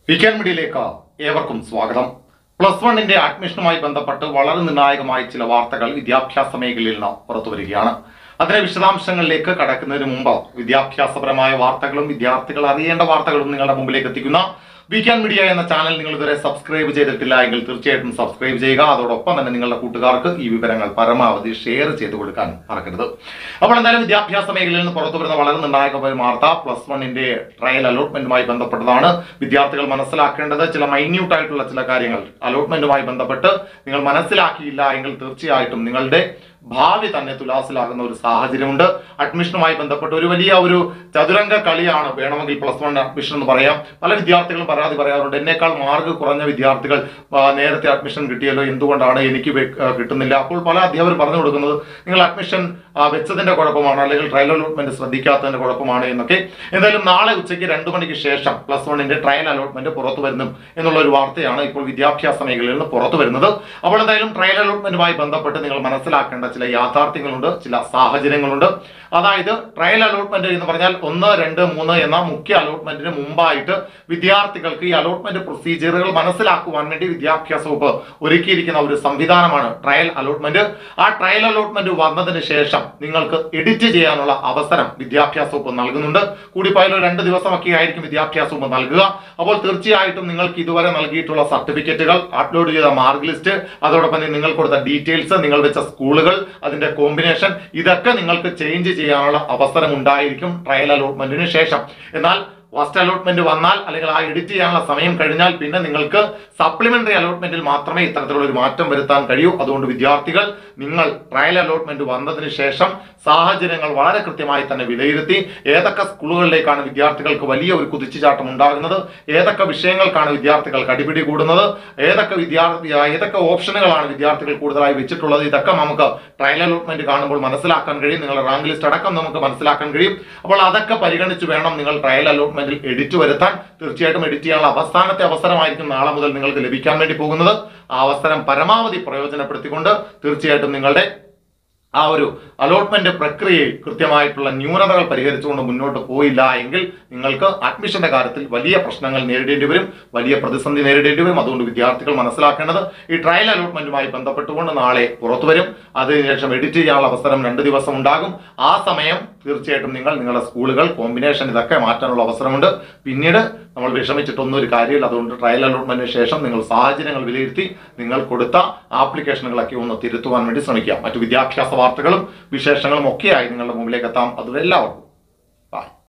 weekend മീഡിയയിലേക്ക് ഏവർക്കും സ്വാഗതം പ്ലസ് വണ്ണിന്റെ അഡ്മിഷനുമായി ബന്ധപ്പെട്ട് വളരെ നിർണായകമായ ചില വാർത്തകൾ വിദ്യാഭ്യാസ മേഖലയിൽ നിന്ന് പുറത്തു വരികയാണ് അതിന്റെ വിശദാംശങ്ങളിലേക്ക് കടക്കുന്നതിന് മുമ്പ് വിദ്യാഭ്യാസപരമായ വാർത്തകളും വിദ്യാർത്ഥികൾ അറിയേണ്ട വാർത്തകളും നിങ്ങളുടെ മുമ്പിലേക്ക് എത്തിക്കുന്ന വീക്കെൻഡ് മീഡിയ എന്ന ചാനൽ നിങ്ങൾ ഇതുവരെ സബ്സ്ക്രൈബ് ചെയ്തിട്ടില്ല എങ്കിൽ തീർച്ചയായിട്ടും സബ്സ്ക്രൈബ് ചെയ്യുക അതോടൊപ്പം തന്നെ നിങ്ങളുടെ കൂട്ടുകാർക്ക് ഈ വിവരങ്ങൾ പരമാവധി ഷെയർ ചെയ്ത് കൊടുക്കാൻ മറക്കരുത് അപ്പോൾ എന്തായാലും വിദ്യാഭ്യാസ മേഖലയിൽ നിന്ന് പുറത്തു വരുന്ന വളരെ നിർണായകമായ വാർത്ത പ്ലസ് വണ്ണിന്റെ ട്രയൽ അലോട്ട്മെന്റുമായി ബന്ധപ്പെട്ടതാണ് വിദ്യാർത്ഥികൾ മനസ്സിലാക്കേണ്ടത് ചില മൈന്യൂട്ട് ആയിട്ടുള്ള ചില കാര്യങ്ങൾ അലോട്ട്മെന്റുമായി ബന്ധപ്പെട്ട് നിങ്ങൾ മനസ്സിലാക്കിയില്ല എങ്കിൽ തീർച്ചയായിട്ടും നിങ്ങളുടെ ഭാവി തന്നെ തുലാസിലാകുന്ന ഒരു സാഹചര്യമുണ്ട് അഡ്മിഷനുമായി ബന്ധപ്പെട്ട് ഒരു വലിയ ഒരു ചതുരംഗ കളിയാണ് വേണമെങ്കിൽ പ്ലസ് വൺ അഡ്മിഷൻ എന്ന് പറയാം പല വിദ്യാർത്ഥികളും പരാതി പറയാറുണ്ട് എന്നേക്കാൾ മാർക്ക് കുറഞ്ഞ വിദ്യാർത്ഥികൾ ആ, നേരത്തെ അഡ്മിഷൻ കിട്ടിയല്ലോ എന്തുകൊണ്ടാണ് എനിക്ക് വെ- ആ, കിട്ടുന്നില്ല അപ്പോൾ പല അധ്യാപകർ പറഞ്ഞു കൊടുക്കുന്നത് നിങ്ങൾ അഡ്മിഷൻ ആ, വെച്ചതിന്റെ കുഴപ്പമാണ് അല്ലെങ്കിൽ ട്രയൽ അലോട്ട്മെന്റ് ശ്രദ്ധിക്കാത്തതിന്റെ കുഴപ്പമാണ് എന്നൊക്കെ എന്തായാലും നാളെ ഉച്ചയ്ക്ക് രണ്ടു മണിക്ക് ശേഷം പ്ലസ് വണ്ണിന്റെ ട്രയൽ അലോട്ട്മെന്റ് പുറത്തു വരുന്നു എന്നുള്ള ഒരു വാർത്തയാണ് ഇപ്പോൾ വിദ്യാഭ്യാസ മേഖലയിൽ നിന്ന് പുറത്തു വരുന്നത് അപ്പോൾ എന്തായാലും ട്രയൽ അലോട്ട്മെന്റുമായി ബന്ധപ്പെട്ട് നിങ്ങൾ മനസ്സിലാക്കേണ്ട ചില യാഥാർത്ഥ്യങ്ങളുണ്ട് ചില സാഹചര്യങ്ങളുണ്ട് അതായത് ട്രയൽ അലോട്ട്മെന്റ് എന്ന് പറഞ്ഞാൽ ഒന്ന് രണ്ട് മൂന്ന് എന്ന മുഖ്യ അലോട്ട്മെന്റിന് മുമ്പായിട്ട് വിദ്യാർത്ഥികൾക്ക് ഈ അലോട്ട്മെന്റ് പ്രൊസീജിയറുകൾ മനസ്സിലാക്കുവാൻ വേണ്ടി വിദ്യാഭ്യാസ വകുപ്പ് ഒരുക്കിയിരിക്കുന്ന ഒരു സംവിധാനമാണ് ട്രയൽ അലോട്ട്മെന്റ് ആ ട്രയൽ അലോട്ട്മെന്റ് വന്നതിന് ശേഷം നിങ്ങൾക്ക് എഡിറ്റ് ചെയ്യാനുള്ള അവസരം വിദ്യാഭ്യാസ വകുപ്പ് നൽകുന്നുണ്ട് കൂടിപ്പോയാൽ ഒരു രണ്ട് ദിവസമൊക്കെ ആയിരിക്കും വിദ്യാഭ്യാസ വകുപ്പ് നൽകുക അപ്പോൾ തീർച്ചയായിട്ടും നിങ്ങൾക്ക് ഇതുവരെ നൽകിയിട്ടുള്ള സർട്ടിഫിക്കറ്റുകൾ അപ്ലോഡ് ചെയ്ത മാർക്ക് ലിസ്റ്റ് അതോടൊപ്പം തന്നെ നിങ്ങൾ കൊടുത്ത ഡീറ്റെയിൽസ് നിങ്ങൾ വെച്ച സ്കൂളുകൾ അതിന്റെ കോമ്പിനേഷൻ ഇതൊക്കെ നിങ്ങൾക്ക് ചേഞ്ച് ചെയ്യാനുള്ള അവസരം ഉണ്ടായിരിക്കും ട്രയൽ അലോട്ട്മെന്റിന് ശേഷം എന്നാൽ ഫസ്റ്റ് അലോട്ട്മെന്റ് വന്നാൽ അല്ലെങ്കിൽ ആ എഡിറ്റ് ചെയ്യാനുള്ള സമയം കഴിഞ്ഞാൽ പിന്നെ നിങ്ങൾക്ക് സപ്ലിമെന്ററി അലോട്ട്മെന്റിൽ മാത്രമേ ഇത്തരത്തിലുള്ള ഒരു മാറ്റം വരുത്താൻ കഴിയൂ അതുകൊണ്ട് വിദ്യാർത്ഥികൾ നിങ്ങൾ ട്രയൽ അലോട്ട്മെന്റ് വന്നതിന് ശേഷം സാഹചര്യങ്ങൾ വളരെ കൃത്യമായി തന്നെ വിലയിരുത്തി ഏതൊക്കെ സ്കൂളുകളിലേക്കാണ് വിദ്യാർത്ഥികൾക്ക് വലിയ ഒരു കുതിച്ചുചാട്ടം ഉണ്ടാകുന്നത് ഏതൊക്കെ വിഷയങ്ങൾക്കാണ് വിദ്യാർത്ഥികൾക്ക് അടിപിടി കൂടുന്നത് ഏതൊക്കെ വിദ്യാർത്ഥി ഏതൊക്കെ ഓപ്ഷനുകളാണ് വിദ്യാർത്ഥികൾ കൂടുതലായി വെച്ചിട്ടുള്ളത് ഇതൊക്കെ നമുക്ക് ട്രയൽ അലോട്ട്മെന്റ് കാണുമ്പോൾ മനസ്സിലാക്കാൻ കഴിയും നിങ്ങളുടെ റാങ്ക് ലിസ്റ്റ് അടക്കം നമുക്ക് മനസ്സിലാക്കാൻ കഴിയും അപ്പോൾ അതൊക്കെ പരിഗണിച്ച് വേണം നിങ്ങൾ ട്രയൽ അലോട്ട്മെന്റിൽ എഡിറ്റ് വരുത്താൻ തീർച്ചയായിട്ടും എഡിറ്റ് ചെയ്യാനുള്ള അവസാനത്തെ അവസരമായിരിക്കും നാളെ മുതൽ നിങ്ങൾക്ക് ലഭിക്കാൻ വേണ്ടി പോകുന്നത് ആ അവസരം പരമാവധി പ്രയോജനപ്പെടുത്തിക്കൊണ്ട് തീർച്ചയായിട്ടും നിങ്ങളുടെ ആ ഒരു അലോട്ട്മെന്റ് പ്രക്രിയയിൽ കൃത്യമായിട്ടുള്ള ന്യൂനതകൾ പരിഹരിച്ചുകൊണ്ട് മുന്നോട്ട് പോയില്ല എങ്കിൽ നിങ്ങൾക്ക് അഡ്മിഷന്റെ കാര്യത്തിൽ വലിയ പ്രശ്നങ്ങൾ നേരിടേണ്ടി വരും വലിയ പ്രതിസന്ധി നേരിടേണ്ടി വരും അതുകൊണ്ട് വിദ്യാർത്ഥികൾ മനസ്സിലാക്കേണ്ടത് ഈ ട്രയൽ അലോട്ട്മെന്റുമായി ബന്ധപ്പെട്ടുകൊണ്ട് നാളെ പുറത്തു വരും അതിനുശേഷം എഡിറ്റ് ചെയ്യാനുള്ള അവസരം രണ്ട് ദിവസം ഉണ്ടാകും ആ സമയം തീർച്ചയായിട്ടും നിങ്ങൾ നിങ്ങളുടെ സ്കൂളുകൾ കോമ്പിനേഷൻ ഇതൊക്കെ മാറ്റാനുള്ള അവസരമുണ്ട് പിന്നീട് നമ്മൾ വിഷമിച്ചിട്ടൊന്നും ഒരു കാര്യമില്ല അതുകൊണ്ട് ട്രയൽ അലോട്ട്മെന്റിന് ശേഷം നിങ്ങൾ സാഹചര്യങ്ങൾ വിലയിരുത്തി നിങ്ങൾ കൊടുത്ത ആപ്ലിക്കേഷനുകളൊക്കെ ഒന്ന് തിരുത്തുവാൻ വേണ്ടി ശ്രമിക്കുക മറ്റു വിദ്യാഭ്യാസ വാർത്തകളും വിശേഷങ്ങളും ഒക്കെയായി നിങ്ങളുടെ മുമ്പിലേക്ക് എത്താം അതുവരെ എല്ലാവർക്കും ബൈ